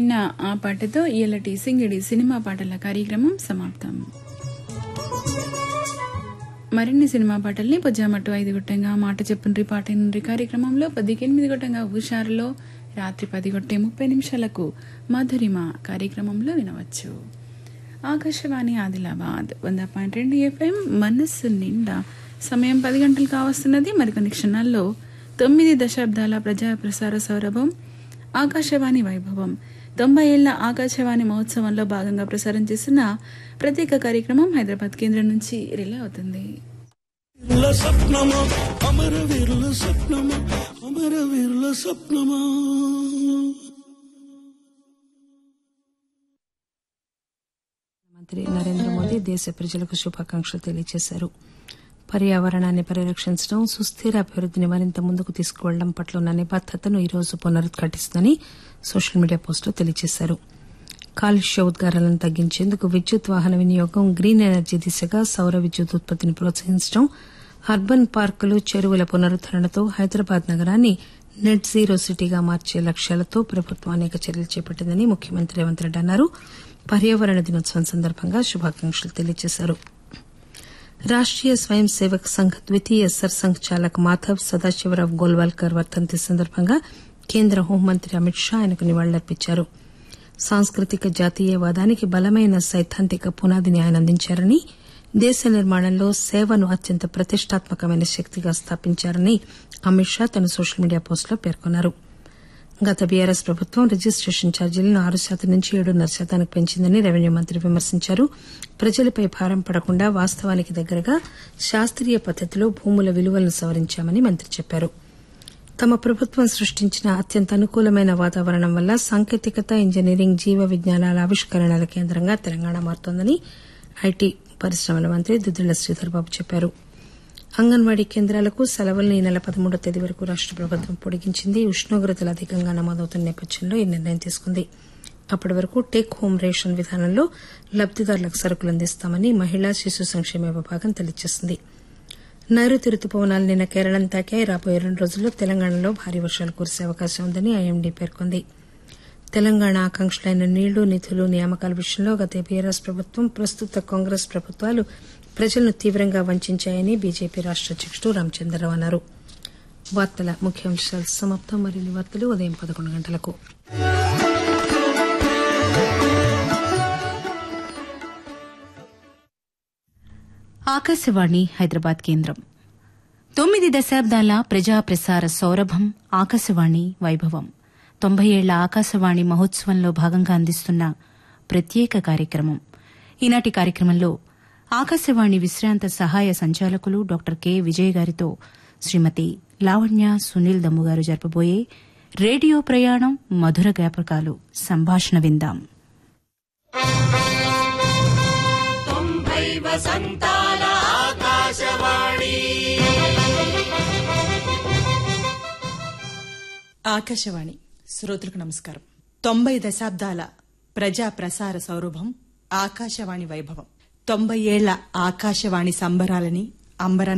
విన్న ఆ పాటతో ఇయలటి సింగిడి సినిమా పాటల కార్యక్రమం సమాప్తం మరిన్ని సినిమా పాటల్ని పొజ్జామట్టు ఐదు గొట్టంగా మాట చెప్పుండ్రి పాట నుండి కార్యక్రమంలో పదికెనిమిది గొట్టంగా హుషారులో రాత్రి పది గొట్టే ముప్పై నిమిషాలకు మధురిమ కార్యక్రమంలో వినవచ్చు ఆకాశవాణి ఆదిలాబాద్ వంద పాయింట్ రెండు ఎఫ్ఎం మనస్సు నిండా సమయం పది గంటలు కావస్తున్నది మరికొన్ని క్షణాల్లో తొమ్మిది దశాబ్దాల ప్రజా ప్రసార సౌరభం ఆకాశవాణి వైభవం తొంభై ఏళ్ల ఆకాశవాణి మహోత్సవంలో భాగంగా ప్రసారం చేస్తున్న ప్రత్యేక కార్యక్రమం హైదరాబాద్ కేంద్రం నుంచి రిలే అవుతుంది వీరుల స్వప్నమా అమర వీరుల స్వప్నమా అమర వీరుల స్వప్నమా మంత్రి నరేంద్ర మోదీ దేశ ప్రజలకు శుభాకాంక్షలు తెలియజేశారు పర్యావరణాన్ని పరిరక్షించడం సుస్థిర అభివృద్దిని మరింత ముందుకు తీసుకువెళ్లడం పట్ల ఉన్న నిబద్దతను ఈ రోజు పునరుద్ఘాటిస్తుందని సోషల్ మీడియా పోస్టులో తెలియజేశారు కాలుష్య ఉద్గారాలను తగ్గించేందుకు విద్యుత్ వాహన వినియోగం గ్రీన్ ఎనర్జీ దిశగా సౌర విద్యుత్ ఉత్పత్తిని ప్రోత్సహించడం అర్బన్ పార్కులు చెరువుల పునరుద్దరణతో హైదరాబాద్ నగరాన్ని నెట్ జీరో సిటీగా మార్చే లక్ష్యాలతో ప్రభుత్వం అనేక చర్యలు చేపట్టిందని ముఖ్యమంత్రి రేవంత్ రెడ్డి అన్నారు పర్యావరణ దినోత్సవం సందర్భంగా శుభాకాంక్షలు తెలియజేశారు రాష్టీయ స్వయం సేవక్ సంఘ్ ద్వితీయ సర్సంఘ్ చాలక్ మాధవ్ సదాశివరావు గోల్వాల్కర్ వర్ధంతి సందర్భంగా కేంద్ర హోంమంత్రి అమిత్ షా ఆయనకు నివాళులర్పించారు సాంస్కృతిక జాతీయవాదానికి బలమైన సైద్ధాంతిక పునాదిని ఆయన అందించారని దేశ నిర్మాణంలో సేవను అత్యంత ప్రతిష్టాత్మకమైన శక్తిగా స్థాపించారని అమిత్ షా తన సోషల్ మీడియా పోస్టులో పేర్కొన్నారు గత బీఆర్ఎస్ ప్రభుత్వం రిజిస్టేషన్ ఛార్జీలను ఆరు శాతం నుంచి ఏడున్నర శాతానికి పెంచిందని రెవెన్యూ మంత్రి విమర్శించారు ప్రజలపై భారం పడకుండా వాస్తవానికి దగ్గరగా శాస్త్రీయ పద్దతిలో భూముల విలువలను సవరించామని మంత్రి చెప్పారు తమ ప్రభుత్వం సృష్టించిన అత్యంత అనుకూలమైన వాతావరణం వల్ల సాంకేతికత ఇంజనీరింగ్ జీవ విజ్ఞానాల ఆవిష్కరణల కేంద్రంగా తెలంగాణ మారుతోందని ఐటీ పరిశ్రమల మంత్రి దుద్దిళ్ల శ్రీధర్ బాబు చెప్పారు అంగన్వాడీ కేంద్రాలకు సెలవులను ఈ నెల పదమూడో తేదీ వరకు రాష్ట ప్రభుత్వం పొడిగించింది ఉష్ణోగ్రతలు అధికంగా నమోదవుతున్న నేపథ్యంలో ఈ నిర్ణయం తీసుకుంది అప్పటి వరకు టేక్ హోం రేషన్ విధానంలో లబ్దిదారులకు సరుకులు అందిస్తామని మహిళా శిశు సంక్షేమ విభాగం తెలియజేసింది నైరుతి రుతుపవనాలు నిన్న కేరళం తాకాయి రాబోయే రెండు రోజుల్లో తెలంగాణలో భారీ వర్షాలు కురిసే అవకాశం ఉందని ఐఎండీ పేర్కొంది తెలంగాణ ఆకాంక్షలైన నీళ్లు నిధులు నియామకాల విషయంలో గత బీఆర్ఎస్ ప్రభుత్వం ప్రస్తుత కాంగ్రెస్ ప్రభుత్వాలు ప్రజలను తీవ్రంగా వంచాయని బీజేపీ రాష్ట అధ్యకుడు రామచంద్రరావు అన్నారు వార్తల ముఖ్యాంశాలు సమాప్తం మరిన్ని వార్తలు ఉదయం పదకొండు గంటలకు ఆకాశవాణి హైదరాబాద్ కేంద్రం తొమ్మిది దశాబ్దాల ప్రజా ప్రసార సౌరభం ఆకాశవాణి వైభవం తొంభై ఏళ్ల ఆకాశవాణి మహోత్సవంలో భాగంగా అందిస్తున్న ప్రత్యేక కార్యక్రమం ఈనాటి కార్యక్రమంలో ఆకాశవాణి విశ్రాంత సహాయ సంచాలకులు డాక్టర్ కె విజయ్ గారితో శ్రీమతి లావణ్య సునీల్ దమ్ము గారు జరపబోయే రేడియో ప్రయాణం మధుర జ్ఞాపకాలు సంభాషణ విందాం ఆకాశవాణి శ్రోతలకు నమస్కారం తొంభై దశాబ్దాల ప్రజా ప్రసార సౌరభం ఆకాశవాణి వైభవం తొంభై ఏళ్ల ఆకాశవాణి సంబరాలని అంబరాన్ని